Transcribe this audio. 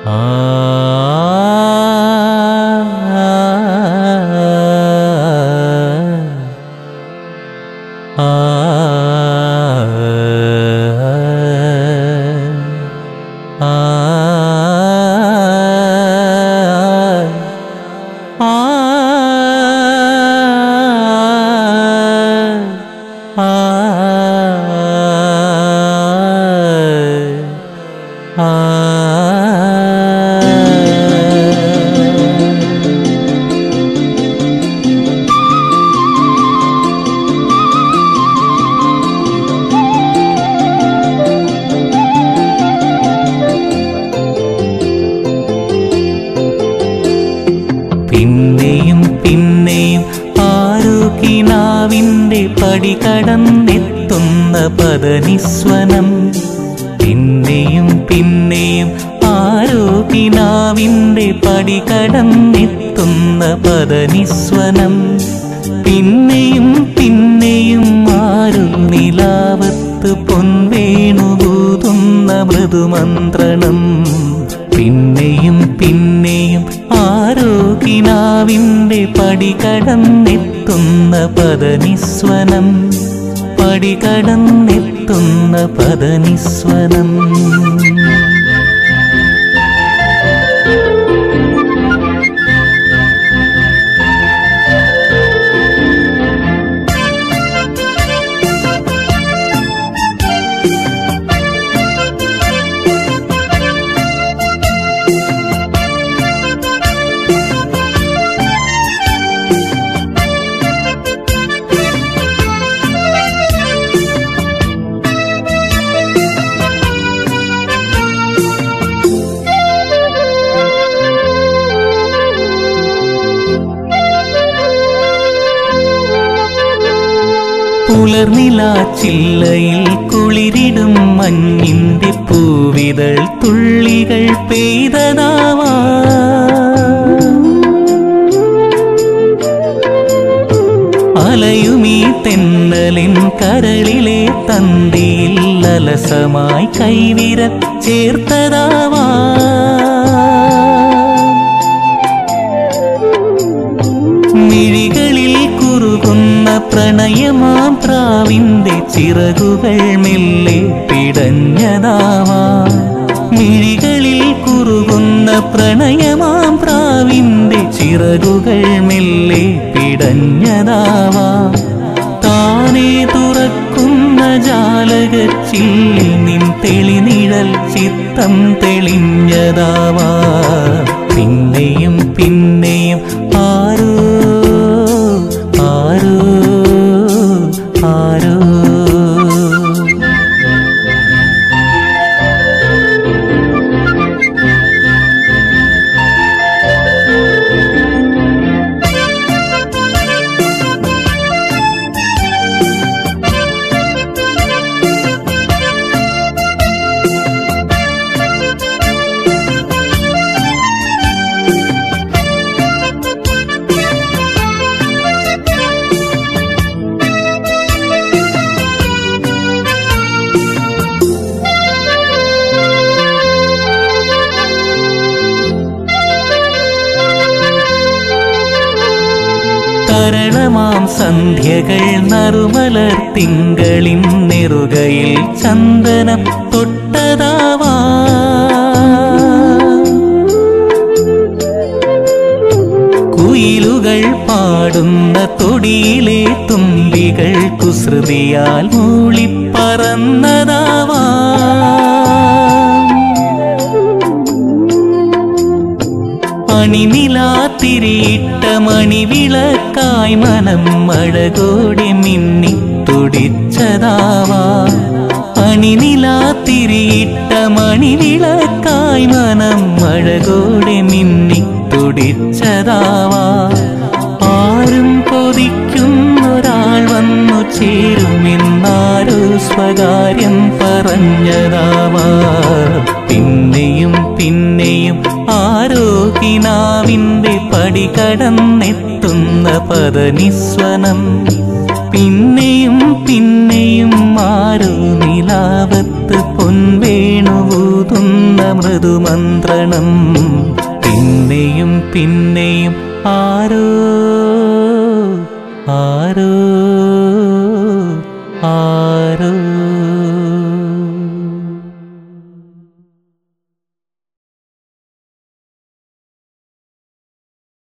പിന്നെയും പിന്നെയും ആരോഗ്യനാവിൻ്റെ പടി കടന്നെത്തുന്ന പദനിസ്വനം പിന്നെയും പിന്നെയും ആരോഗ്യനാവിൻ്റെ പടി കടന്നെത്തുന്ന പദനിസ്വനം പിന്നെയും പിന്നെയും ആരു നിലാവത്ത് പൊൻവേണുകൂതുന്ന മൃദുമന്ത്രണം പിന്നെയും പിന്നെയും ആരോഗ്യനാവിൻ്റെ പടി കടന്നെത്തുന്ന പദനിസ്വനം പടി കടന്നെത്തുന്ന പദനിസ്വനം പുലർനിലാച്ചില്ലയിൽ കുളിരിടും മഞ്ഞിന്റെ പൂവിതൾ തുള്ളികൾ പെയ്തതാവാ അലയുമീ തെന്നലിൻ കരളിലെ തന്തിയിൽ അലസമായി കൈവിര ചേർത്തതാവാ മിഴികളിൽ കുറുകുന്ന പ്രണയമാം പ്രാവിന്റെ ചിറകുകൾ മെല്ലെ പിടഞ്ഞതാവാ മിഴികളിൽ കുറുകുന്ന പ്രണയമാം പ്രാവിന്റെ ചിറകുകൾ മെല്ലെ പിടഞ്ഞതാവാ താനേ തുറക്കുന്ന ജാലകച്ചില്ലിൽ നിൻ തെളിനിഴൽ ചിത്തം തെളിഞ്ഞതാവാ പിന്നെയും പിന്നെയും ആരോ ആരോ ആരോ തരളമാം സന്ധ്യകൾ നറുമലർ തിങ്കളിൻ നെറുകയിൽ ചന്ദനം തൊട്ടതാവാ കുയിലുകൾ പാടുന്ന തൊടിയിലെ തുമ്പികൾ കുസൃതിയാൽ മൂളിപ്പറന്നതാവാ അണിനിലാത്തിരിയിട്ട മണിവിളക്കായി മനം മഴകോടെ മിന്നി തുടിച്ചതാവാ അണിനിലാത്തിരിയിട്ട മണിവിളക്കായി മനം മഴകോടെ മിന്നി തുടിച്ചതാവാ ആരും കൊതിക്കുന്നൊരാൾ വന്നു ചേരുമെന്നാരോ സ്വകാര്യം പറഞ്ഞതാവാ പിന്നെയും പിന്നെയും ആരോഗ്യനാവിൻ്റെ പടി കടന്നെത്തുന്ന പദനിസ്വനം പിന്നെയും പിന്നെയും ആരോ നിലാവത്ത് പൊൻവേണുവൂതുന്ന മൃദുമന്ത്രണം പിന്നെയും പിന്നെയും ആരോ ആരോ ആരോ